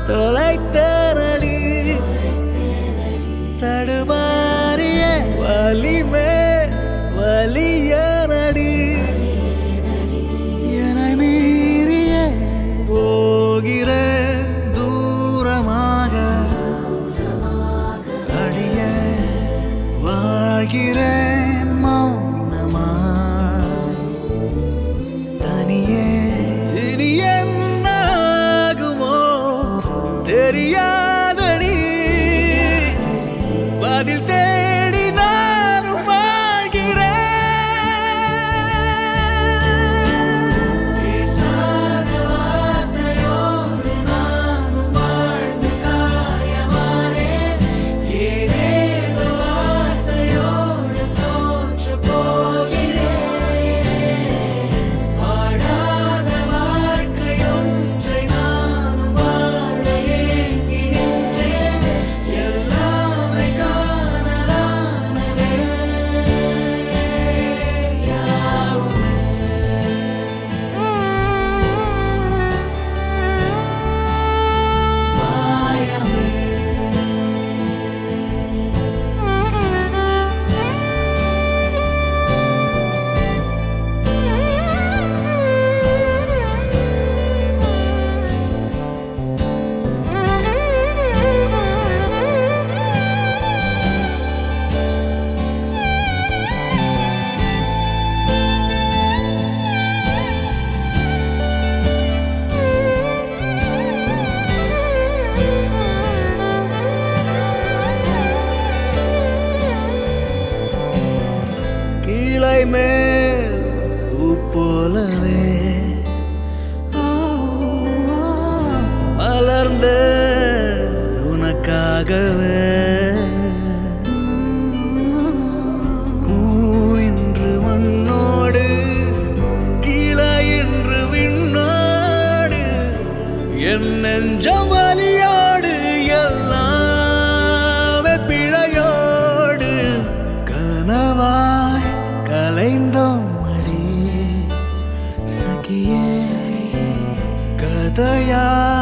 தொலைத்தனடி தடுமாறிய வலிமே வலியனடி என மீறிய போகிற தூரமாக அடிய வாழ்கிறேன் மௌனமா தனியே இனி என்னாகுமோ தெரியாதடி பதில் தேடி நானும் வாழ்கிறேன் பேசாத வார்த்தையோடு நானும் வாழ்ந்து காயமானேன் ஏதேதோ ஆசையோடு தோற்று போகிறேன் வாழாத வாழ்க்கையொன்றை நானும் வாழ ஏங்கி நின்றேன் எல்லாமே காணலானதே யாவுமே மாயமே கீழை மேல் பூ போலவே மலர்ந்த உனக்காகவே பூ இன்று மண்ணோடு கீழே இன்று விண்ணோடு என் நெஞ்சம் வலியோடு எல்லாமே பிழையோடு கனவாய் கலைந்தோம் அடி சகியே கதையா